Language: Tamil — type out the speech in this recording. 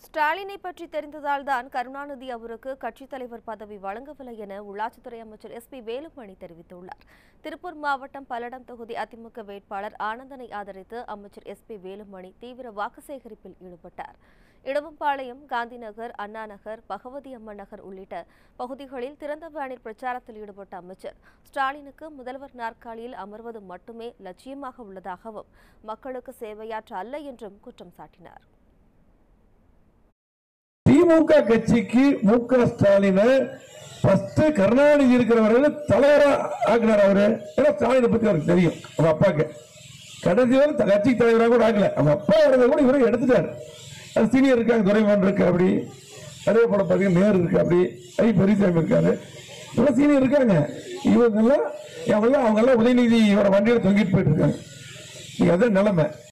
ஸ்டாலினை பற்றி தெரிந்ததால் தான் கருணாநிதி அவருக்கு கட்சித் தலைவர் பதவி வழங்கவில்லை என உள்ளாட்சித்துறை அமைச்சர் எஸ் பி வேலுமணி தெரிவித்துள்ளார் திருப்பூர் மாவட்டம் பல்லடம் தொகுதி அதிமுக வேட்பாளர் ஆனந்தனை ஆதரித்து அமைச்சர் எஸ் பி வேலுமணி தீவிர வாக்கு சேகரிப்பில் ஈடுபட்டார் இடவம்பாளையம் காந்திநகர் அண்ணா நகர் பகவதி அம்மன் நகர் உள்ளிட்ட பகுதிகளில் திறந்த வேனில் பிரச்சாரத்தில் ஈடுபட்ட அமைச்சர் ஸ்டாலினுக்கு முதல்வர் நாற்காலியில் அமர்வது மட்டுமே லட்சியமாக உள்ளதாகவும் மக்களுக்கு சேவையாற்ற அல்ல என்றும் குற்றம் சாட்டினார் திமுக கட்சிக்கு மு க ஸ்டாலினை ஃபர்ஸ்ட் கருணாநிதி இருக்கிற வரையில தலைவரா ஆக்கினார் அவரு ஏன்னா ஸ்டாலினை பத்தி அவருக்கு தெரியும் அவங்க அப்பாக்கு கடைசி வரை த- கட்சி தலைவராக கூட ஆக்கல அவங்க அப்பா இருந்த கூட இவரை எடுத்துட்டாரு அது சீனியர் இருக்காங்க துரைமான் இருக்கு அப்படி அதே போல பாத்தீங்கன்னா நேரு இருக்கு அப்படி ஐ பெரியசாமி இருக்காரு இவ்வளவு சீனியர் இருக்காங்க இவங்க எல்லாம் அவங்க எல்லாம் அவங்க எல்லாம் உதயநிதி இவரை வண்டியில தொங்கிட்டு போயிட்டு இருக்காங்க நீங்க அதான் நிலைமை